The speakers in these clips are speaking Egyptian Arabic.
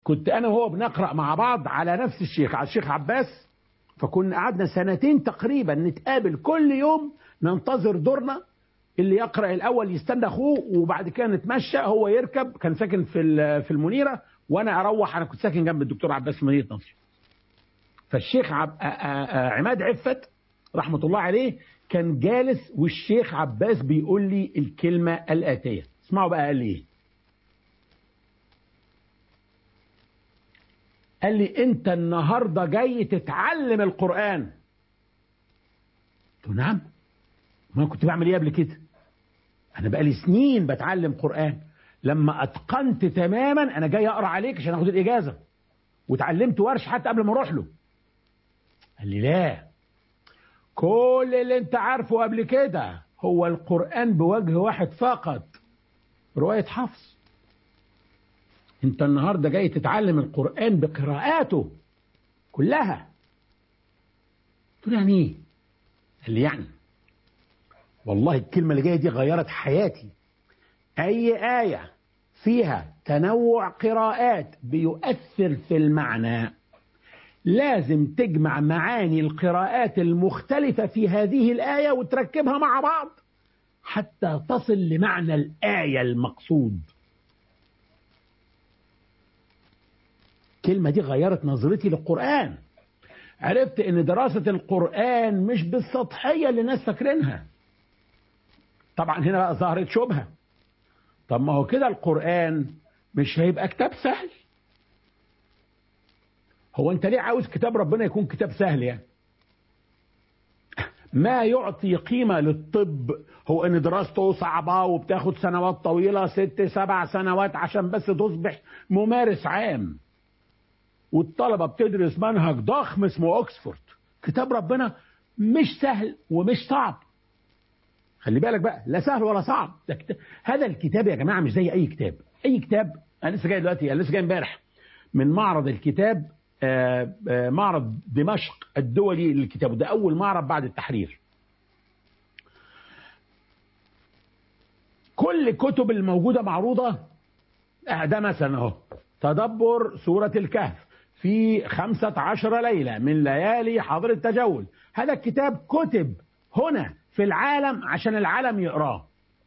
كنت أنا وهو بنقرأ مع بعض على نفس الشيخ على الشيخ عباس فكنا قعدنا سنتين تقريبا نتقابل كل يوم ننتظر دورنا اللي يقرأ الأول يستنى أخوه وبعد كده نتمشى هو يركب كان ساكن في في المنيرة وأنا أروح أنا كنت ساكن جنب الدكتور عباس في مدينة نصر فالشيخ عب... عماد عفت رحمة الله عليه كان جالس والشيخ عباس بيقول لي الكلمة الآتية اسمعوا بقى قال لي ايه قال لي انت النهاردة جاي تتعلم القرآن قلت له نعم ما كنت بعمل ايه قبل كده انا بقالي سنين بتعلم قرآن لما اتقنت تماما انا جاي اقرا عليك عشان اخد الاجازة وتعلمت ورش حتى قبل ما اروح له قال لي لا كل اللي انت عارفه قبل كده هو القرآن بوجه واحد فقط رواية حفص انت النهاردة جاي تتعلم القرآن بقراءاته كلها قلت له يعني ايه قال لي يعني والله الكلمة اللي جاية دي غيرت حياتي أي آية فيها تنوع قراءات بيؤثر في المعنى لازم تجمع معاني القراءات المختلفة في هذه الآية وتركبها مع بعض حتى تصل لمعنى الآية المقصود الكلمة دي غيرت نظرتي للقرآن عرفت ان دراسة القرآن مش بالسطحية اللي الناس فاكرينها طبعا هنا بقى ظهرت شبهة طب ما هو كده القرآن مش هيبقى كتاب سهل هو انت ليه عاوز كتاب ربنا يكون كتاب سهل يعني ما يعطي قيمة للطب هو ان دراسته صعبة وبتاخد سنوات طويلة ست سبع سنوات عشان بس تصبح ممارس عام والطلبة بتدرس منهج ضخم اسمه اوكسفورد كتاب ربنا مش سهل ومش صعب خلي بالك بقى لا سهل ولا صعب ده كتاب. هذا الكتاب يا جماعة مش زي اي كتاب اي كتاب انا لسه جاي دلوقتي انا لسه جاي امبارح من معرض الكتاب آآ آآ معرض دمشق الدولي للكتاب وده أول معرض بعد التحرير كل الكتب الموجودة معروضة ده مثلا اهو تدبر سورة الكهف في خمسة عشر ليلة من ليالي حضر التجول هذا الكتاب كتب هنا في العالم عشان العالم يقراه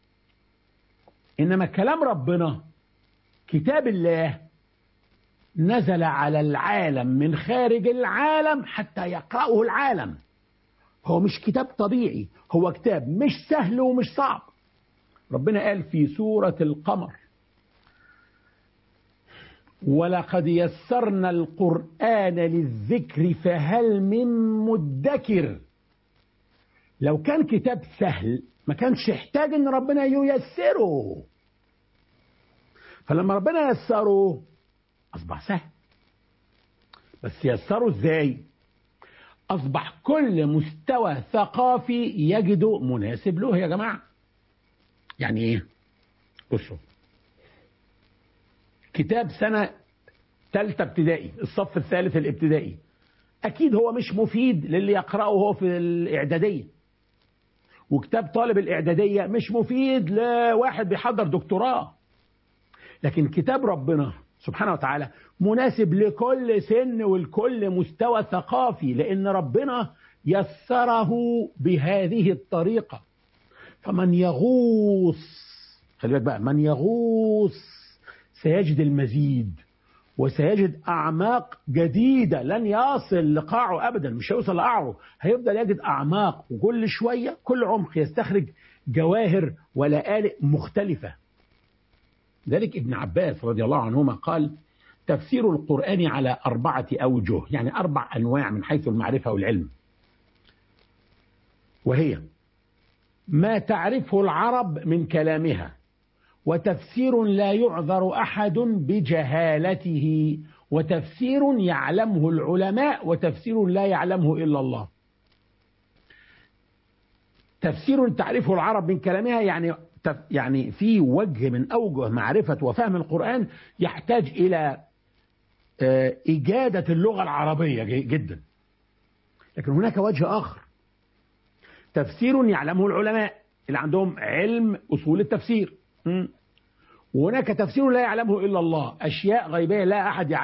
إنما كلام ربنا كتاب الله نزل على العالم من خارج العالم حتى يقرأه العالم هو مش كتاب طبيعي هو كتاب مش سهل ومش صعب ربنا قال في سورة القمر ولقد يسرنا القرآن للذكر فهل من مدكر لو كان كتاب سهل ما كانش يحتاج ان ربنا ييسره فلما ربنا يسره أصبح سهل بس يسره ازاي أصبح كل مستوى ثقافي يجده مناسب له يا جماعة يعني ايه بصوا كتاب سنة ثالثة ابتدائي الصف الثالث الابتدائي أكيد هو مش مفيد للي يقرأه هو في الإعدادية وكتاب طالب الإعدادية مش مفيد لواحد بيحضر دكتوراه لكن كتاب ربنا سبحانه وتعالى مناسب لكل سن ولكل مستوى ثقافي لأن ربنا يسره بهذه الطريقة فمن يغوص خلي بالك بقى من يغوص سيجد المزيد وسيجد أعماق جديدة لن يصل لقاعه أبدا مش هيوصل لقاعه هيفضل يجد أعماق وكل شوية كل عمق يستخرج جواهر ولآلئ مختلفة ذلك ابن عباس رضي الله عنهما قال تفسير القرآن على أربعة أوجه يعني أربع أنواع من حيث المعرفة والعلم وهي ما تعرفه العرب من كلامها وتفسير لا يعذر أحد بجهالته وتفسير يعلمه العلماء وتفسير لا يعلمه إلا الله تفسير تعرفه العرب من كلامها يعني يعني في وجه من أوجه معرفة وفهم القرآن يحتاج إلى إجادة اللغة العربية جدا لكن هناك وجه آخر تفسير يعلمه العلماء اللي عندهم علم أصول التفسير وهناك تفسير لا يعلمه إلا الله أشياء غيبية لا أحد يعلمها